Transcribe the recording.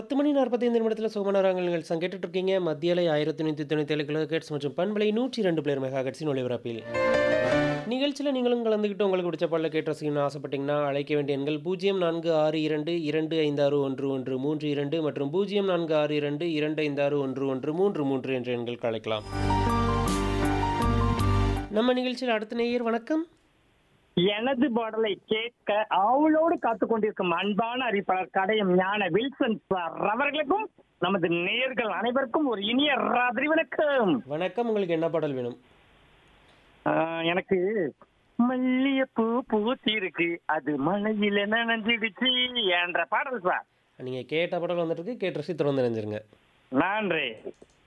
10 மணி 45 நிமிடத்துல சுகமனோராங்கள் நிகழ்ச்சி கேட்டுட்டு இருக்கீங்க. மத்திய அலை 1197 கிலோஹெர்ட்ஸ் மற்றும் பண்பலை 102 பிளேர் மெகாஹெர்ட்ஸின் ஒலிபரப்பில். நிகழ்ச்சியில நீங்களும் கலந்துக்கிட்டு உங்களுக்கு பிடிச்ச பாடல கேட்டு ரசிக்கணும்னு ஆசைப்பட்டீங்கன்னா, அழைக்க வேண்டிய எண்கள் 0462256113 மற்றும் 0462256113 என்ற எண்களுக்கு அழைக்கலாம். நம்ம நிகழ்ச்சியில் அடுத்த நேயர் வணக்கம். எனது பாடலை கேட்க ஆவலோடு காத்துக் கொண்டிருக்கும் அன்பான அறிவிப்பாளர் கடையம் ஞான வில்சன் சார் அவர்களுக்கும் நமது நேயர்கள் அனைவருக்கும் ஒரு இனிய ராத்திரி வணக்கம் வணக்கம் உங்களுக்கு என்ன பாடல் வேணும்? ஆஹ், எனக்கு மல்லிகைப்பூ பூத்தி இருக்கு அது மழையில நனைஞ்சிடுச்சு என்ற பாடல் சார் நீங்க கேட்ட பாடல் வந்துட்டு இருக்கு. கேட்டு ரசித்து தொடர்ந்து இணைஞ்சிருங்க. நன்றி